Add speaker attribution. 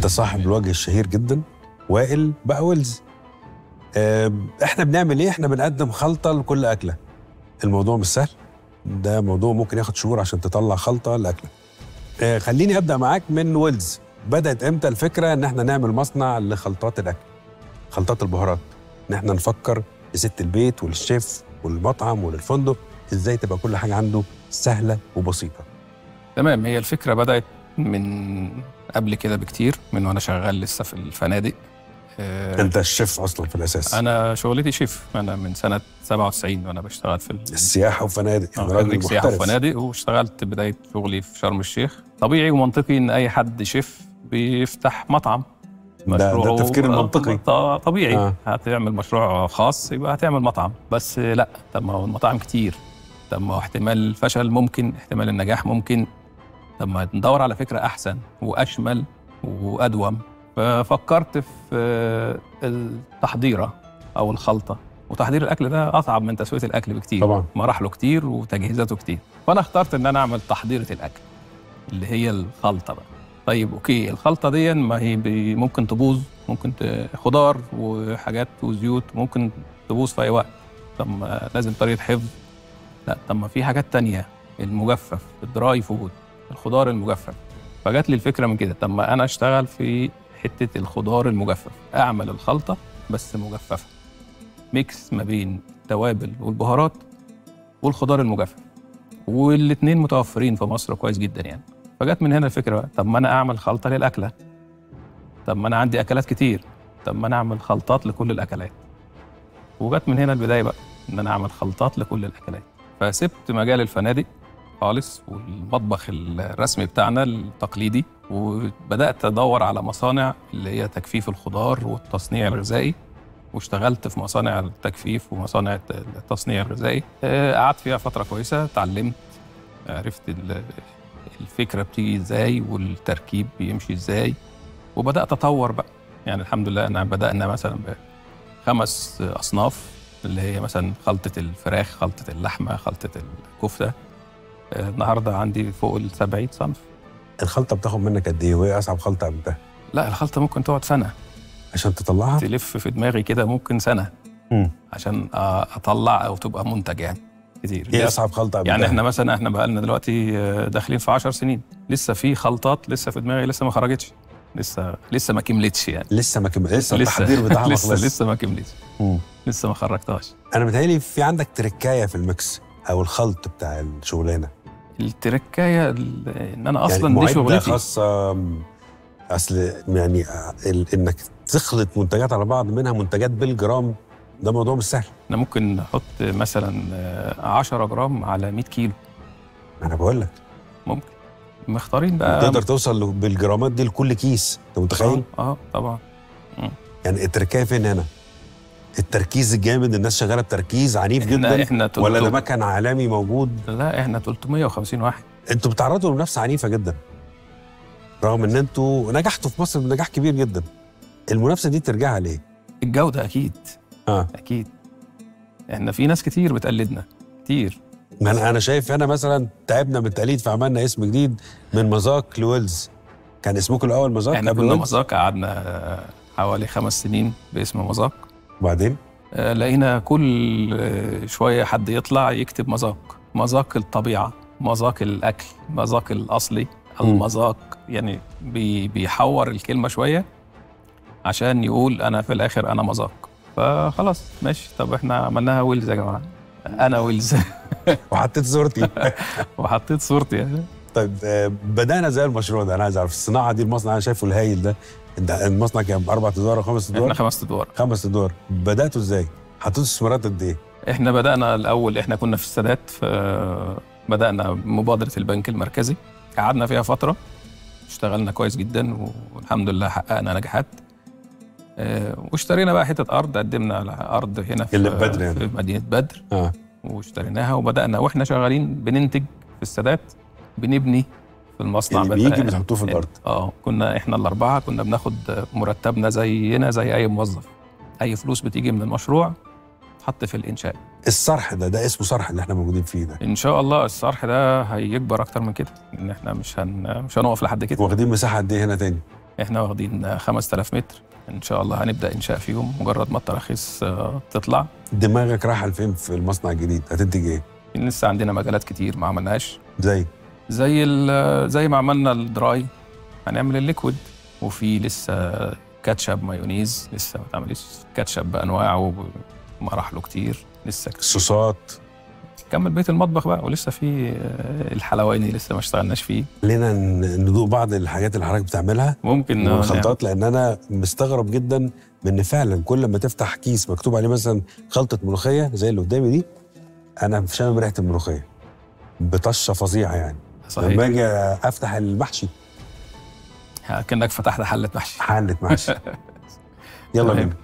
Speaker 1: انت صاحب الوجه الشهير جدا وائل بقى ويلز آه، احنا بنعمل ايه احنا بنقدم خلطه لكل اكله الموضوع مش سهل ده موضوع ممكن ياخد شهور عشان تطلع خلطه لاكله آه، خليني ابدا معاك من ويلز بدات امتى الفكره ان احنا نعمل مصنع لخلطات الاكل خلطات البهارات ان احنا نفكر لست البيت وللشيف وللمطعم وللفندق ازاي تبقى كل حاجه عنده سهله وبسيطه
Speaker 2: تمام هي الفكره بدات من قبل كده بكتير من وانا شغال لسه في الفنادق آه،
Speaker 1: انت الشيف اصلا في الاساس
Speaker 2: انا شغلتي شيف انا من سنه 97 وانا بشتغل في ال-
Speaker 1: السياحه وفنادق
Speaker 2: آه،
Speaker 1: يعني راجل
Speaker 2: خريج سياحه
Speaker 1: محترف
Speaker 2: وفنادق واشتغلت بدايه شغلي في شرم الشيخ طبيعي ومنطقي ان اي حد شيف بيفتح مطعم
Speaker 1: ده, ده
Speaker 2: مشروعه-
Speaker 1: التفكير المنطقي
Speaker 2: ط- طبيعي
Speaker 1: آه.
Speaker 2: آه. هتعمل مشروع خاص يبقى هتعمل مطعم بس لا طب ما هو المطاعم كتير طب ما هو احتمال الفشل ممكن احتمال النجاح ممكن طب ما ندور على فكره احسن واشمل وادوم ففكرت في آه، التحضيره او الخلطه وتحضير الاكل ده اصعب من تسويه الاكل بكتير
Speaker 1: طبعا
Speaker 2: مراحله كتير وتجهيزاته كتير فانا اخترت ان انا اعمل تحضيره الاكل اللي هي الخلطه بقى طيب اوكي الخلطه دي ما هي بي- ممكن تبوظ ممكن ت- خضار وحاجات وزيوت ممكن تبوظ في اي وقت طب ما لازم طريقه حفظ لا طب ما في حاجات تانية المجفف الدراي فود الخضار المجفف فجات لي الفكره من كده طب ما انا اشتغل في حته الخضار المجفف اعمل الخلطه بس مجففه ميكس ما بين التوابل والبهارات والخضار المجفف والاثنين متوفرين في مصر كويس جدا يعني فجت من هنا الفكره بقى طب ما انا اعمل خلطه للاكله طب ما انا عندي اكلات كتير طب ما انا اعمل خلطات لكل الاكلات وجت من هنا البدايه بقى ان انا اعمل خلطات لكل الاكلات فسبت مجال الفنادق خالص والمطبخ الرسمي بتاعنا التقليدي وبدات ادور على مصانع اللي هي تجفيف الخضار والتصنيع الغذائي واشتغلت في مصانع التجفيف ومصانع التصنيع الغذائي آه، قعدت فيها فتره كويسه اتعلمت عرفت ال- الفكره بتيجي ازاي والتركيب بيمشي ازاي وبدات اطور بقى يعني الحمد لله انا بدانا مثلا بخمس اصناف اللي هي مثلا خلطه الفراخ خلطه اللحمه خلطه الكفته آه، النهارده عندي فوق ال 70 صنف
Speaker 1: الخلطه بتاخد منك قد ايه وهي اصعب خلطه عملتها
Speaker 2: لا الخلطه ممكن تقعد سنه
Speaker 1: عشان تطلعها
Speaker 2: تلف في دماغي كده ممكن سنه
Speaker 1: مم.
Speaker 2: عشان آه، اطلع او تبقى منتج يعني كتير
Speaker 1: ايه اصعب خلطه عملتها
Speaker 2: يعني احنا مثلا احنا بقى لنا دلوقتي آه، داخلين في 10 سنين لسه في خلطات لسه في دماغي لسه ما خرجتش لسه لسه ما كملتش يعني
Speaker 1: لسه ما كمل لسه التحضير بتاعها ما
Speaker 2: لسه
Speaker 1: خلصش.
Speaker 2: لسه ما كملتش
Speaker 1: مم.
Speaker 2: لسه ما خرجتهاش
Speaker 1: انا متهيألي في عندك تركايه في الميكس او الخلط بتاع الشغلانه
Speaker 2: التركايه ال- ان انا
Speaker 1: يعني
Speaker 2: اصلا دي
Speaker 1: معدة
Speaker 2: شغلتي
Speaker 1: خاصه م، اصل يعني ال- انك تخلط منتجات على بعض منها منتجات بالجرام ده موضوع مش سهل
Speaker 2: انا ممكن احط مثلا آه، 10 جرام على 100 كيلو
Speaker 1: انا بقول لك
Speaker 2: ممكن مختارين بقى
Speaker 1: تقدر توصل ل- بالجرامات دي لكل كيس انت متخيل
Speaker 2: اه, آه طبعا
Speaker 1: يعني التركايه فين هنا التركيز الجامد الناس شغاله بتركيز عنيف
Speaker 2: احنا
Speaker 1: جدا
Speaker 2: احنا
Speaker 1: ولا ده
Speaker 2: 300
Speaker 1: مكن عالمي موجود
Speaker 2: لا احنا 350 واحد
Speaker 1: انتوا بتعرضوا لمنافسه عنيفه جدا رغم ان انتوا نجحتوا في مصر بنجاح كبير جدا المنافسه دي ترجعها ليه
Speaker 2: الجوده اكيد
Speaker 1: اه
Speaker 2: اكيد احنا في ناس كتير بتقلدنا كتير
Speaker 1: ما انا انا شايف انا مثلا تعبنا من التقليد فعملنا اسم جديد من مذاق لويلز كان اسمكم الاول مذاق
Speaker 2: احنا
Speaker 1: قبل
Speaker 2: كنا
Speaker 1: ويلز
Speaker 2: مذاق قعدنا حوالي خمس سنين باسم مذاق
Speaker 1: وبعدين
Speaker 2: آه، لقينا كل آه، شويه حد يطلع يكتب مذاق مذاق الطبيعه مذاق الاكل مذاق الاصلي
Speaker 1: مم.
Speaker 2: المذاق يعني بي بيحور الكلمه شويه عشان يقول انا في الاخر انا مذاق فخلاص ماشي طب احنا عملناها ويلز يا جماعه انا ويلز
Speaker 1: وحطيت صورتي
Speaker 2: وحطيت صورتي يعني
Speaker 1: طيب آه، بدانا زي المشروع ده انا عايز اعرف الصناعه دي المصنع انا شايفه الهايل ده ده المصنع كام اربع ادوار او خمس
Speaker 2: احنا
Speaker 1: ادوار
Speaker 2: خمس ادوار
Speaker 1: خمس ادوار بداتوا ازاي حطيتوا استثمارات قد ايه
Speaker 2: احنا بدأنا الأول احنا كنا في السادات ف بدأنا مبادرة البنك المركزي قعدنا فيها فترة اشتغلنا كويس جدا والحمد لله حققنا نجاحات اه، واشترينا بقى حتة أرض قدمنا على أرض هنا في,
Speaker 1: اللي في بدر يعني.
Speaker 2: في مدينة بدر
Speaker 1: اه
Speaker 2: واشتريناها وبدأنا واحنا شغالين بننتج في السادات بنبني في المصنع
Speaker 1: اللي
Speaker 2: بتاع-
Speaker 1: بيجي بتحطوه في الارض
Speaker 2: اه كنا احنا الأربعة كنا بناخد مرتبنا زينا زي أي موظف أي فلوس بتيجي من المشروع تحط في الإنشاء
Speaker 1: الصرح ده ده اسمه صرح اللي احنا موجودين فيه ده
Speaker 2: ان شاء الله الصرح ده هيكبر اكتر من كده ان احنا مش هن... مش هنقف لحد كده
Speaker 1: واخدين مساحه قد ايه هنا تاني
Speaker 2: احنا واخدين 5000 متر ان شاء الله هنبدا انشاء فيهم مجرد ما التراخيص آه، تطلع
Speaker 1: دماغك رايحه لفين في المصنع الجديد هتنتج ايه
Speaker 2: لسه عندنا مجالات كتير ما عملناش
Speaker 1: زي
Speaker 2: زي ال- زي ما عملنا الدراي هنعمل الليكويد وفي لسه كاتشب مايونيز لسه ما اتعملش كاتشب بانواعه بمراحله كتير لسه كتير.
Speaker 1: الصوصات
Speaker 2: كمل بيت المطبخ بقى ولسه في آه، الحلواني لسه ما اشتغلناش فيه
Speaker 1: خلينا ن- ندوق بعض الحاجات اللي حضرتك بتعملها
Speaker 2: ممكن
Speaker 1: من
Speaker 2: نعمل-
Speaker 1: الخلطات لان انا مستغرب جدا من ان فعلا كل ما تفتح كيس مكتوب عليه مثلا خلطه ملوخيه زي اللي قدامي دي انا شامم ريحه الملوخيه بطشه فظيعه يعني
Speaker 2: صحيح
Speaker 1: لما اجي افتح المحشي
Speaker 2: كانك فتحت حله محشي
Speaker 1: حله محشي يلا
Speaker 2: تمام.
Speaker 1: بينا